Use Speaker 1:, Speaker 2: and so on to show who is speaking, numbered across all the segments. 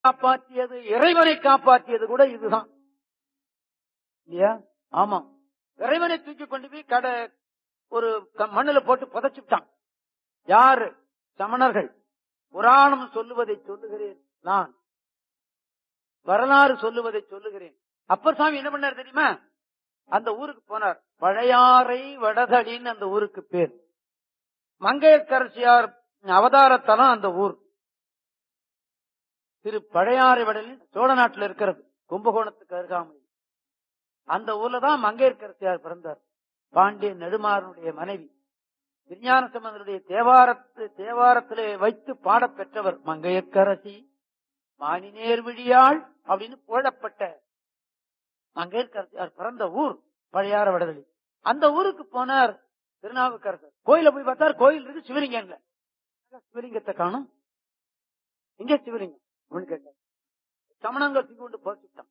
Speaker 1: காப்பாற்றியது இறைவனை காப்பாற்றியது கூட இதுதான் இல்லையா ஆமா இறைவனை தூக்கி கொண்டு போய் கடை ஒரு க- மண்ணுல போட்டு புதைச்சுட்டான் யாரு சமணர்கள் புராணம் சொல்லுவதை சொல்லுகிறேன் நான் வரலாறு சொல்லுவதை சொல்லுகிறேன் அப்பர் சாமி என்ன பண்ணார் தெரியுமா அந்த ஊருக்கு போனார் பழையாறை வடதடின்னு அந்த ஊருக்கு பேர் மங்கையர்கரசியார் அவதாரத்தலம் அந்த ஊர் திரு பழையாறை வடலில் சோழ நாட்டில் இருக்கிறது கும்பகோணத்துக்கு அருகாமை அந்த ஊர்ல தான் மங்கையர்கரசியார் பிறந்தார் பாண்டிய நெடுமாறனுடைய மனைவி விஞ்ஞான சம்பந்தனுடைய தேவாரத்து தேவாரத்திலே வைத்து பாடப் பெற்றவர் மங்கையர்க்கரசி மானினேர் விழியாள் அப்படின்னு புகழப்பட்ட மங்கையர்கரசியார் பிறந்த ஊர் பழையாற வடதளி அந்த ஊருக்கு போனார் திருநாவுக்கரசர் கோயில போய் பார்த்தார் கோயில் இருக்கு சிவலிங்கம் இல்ல சிவலிங்கத்தை காணும் எங்க சிவலிங்கம் அப்படின்னு கேட்டார் சமணங்கள் தூக்கி கொண்டு போச்சுட்டான்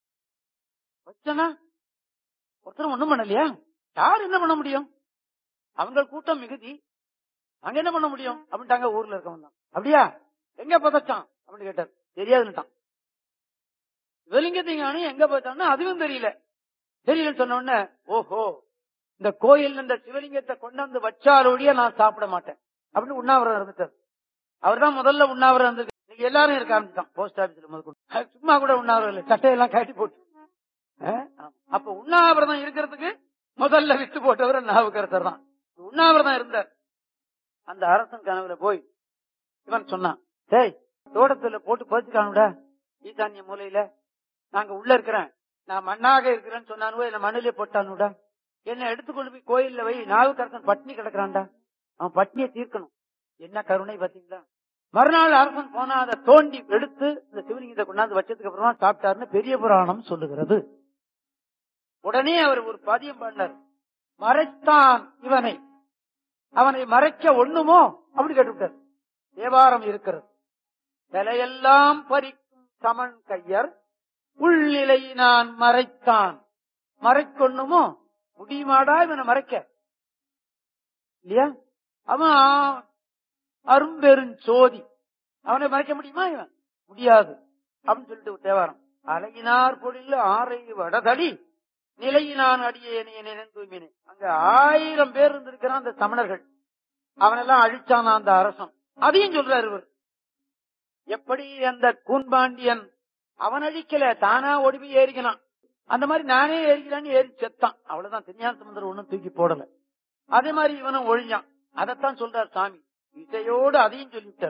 Speaker 1: வச்சனா ஒருத்தரும் ஒண்ணும் பண்ணலையா யார் என்ன பண்ண முடியும் அவங்க கூட்டம் மிகுதி அங்க என்ன பண்ண முடியும் அப்படின்ட்டாங்க ஊர்ல இருக்கவங்க தான் அப்படியா எங்க புதைச்சான் அப்படின்னு கேட்டார் தெரியாதுன்னுட்டான் சிவலிங்கத்தை காணும் எங்க போச்சான்னு அதுவும் தெரியல தெரியலன்னு சொன்ன உடனே ஓஹோ இந்த கோயில் இந்த சிவலிங்கத்தை கொண்டாந்து வச்சாலோடிய நான் சாப்பிட மாட்டேன் அப்படின்னு உண்ணாவிரதம் இருந்துட்டார் அவர் தான் முதல்ல உண்ணாவிரதம் இருந்து இன்னைக்கு எல்லாரும் இருக்க ஆரம்பிச்சான் போஸ்ட் ஆபீஸ்ல முதல் சும்மா கூட உண்ணாவிரதம் இல்லை சட்டையெல்லாம் கட்டி போட்டு அஹ், ஆமா. அப்ப உண்ணாவிரதம் இருக்கிறதுக்கு முதல்ல விட்டு போட்டவர் நாவுக்கரசர் தான் உண்ணாவிரதம் இருந்தார் அந்த அரசன் கனவுல போய் இவன் சொன்னான் டேய் தோட்டத்துல போட்டு பதிச்சுக்கானுடா ஈசான்ய மூலையில நாங்க உள்ள இருக்கிறேன் நான் மண்ணாக இருக்கிறேன்னு சொன்னானுவோ என்ன மண்ணிலே போட்டானுடா என்ன எடுத்துக்கொண்டு போய் கோயில்ல வை நாவுக்கரசன் பட்னி கிடக்குறான்டா அவன் பட்னியை தீர்க்கணும் என்ன கருணை பாத்தீங்களா மறுநாள் அரசன் போனா அதை தோண்டி எடுத்து இந்த சிவலிங்கத்தை கொண்டாந்து வச்சதுக்கு அப்புறமா சாப்பிட்டாருன்னு பெரிய புராணம் சொல்லுகிறது உடனே அவர் ஒரு பதியம் பாடினார் மறைத்தான் இவனை அவனை மறைக்க ஒண்ணுமோ அப்படி கேட்டுவிட்டார் தேவாரம் இருக்கிறது தலையெல்லாம் பறிக்கும் சமன் கையர் உள்நிலை நான் மறைத்தான் மறைக்கொண்ணுமோ முடியுமாடா இவனை மறைக்க இல்லையா அவன் அரும்பெருஞ்சோதி அவனை மறைக்க முடியுமா இவன் முடியாது அப்படின்னு சொல்லிட்டு தேவாரம் அழகினார் பொழில் ஆறை வடதடி நிலையினான் அடியேனே நினைந்துமினே அங்க ஆயிரம் பேர் இருந்திருக்கிறான் அந்த தமிழர்கள் அவனெல்லாம் அழிச்சானா அந்த அரசன் அதையும் சொல்றாரு இவர் எப்படி அந்த கூன்பாண்டியன் அவன் அழிக்கல தானா ஒடுவி ஏறிக்கினான் அந்த மாதிரி நானே ஏறிக்கலான்னு ஏறி செத்தான் அவ்வளவுதான் திருஞான சமுந்தரம் ஒண்ணும் தூக்கி போடல அதே மாதிரி இவனும் ஒழிஞ்சான் அதைத்தான் சொல்றார் சாமி இசையோடு அதையும் சொல்லிவிட்டார்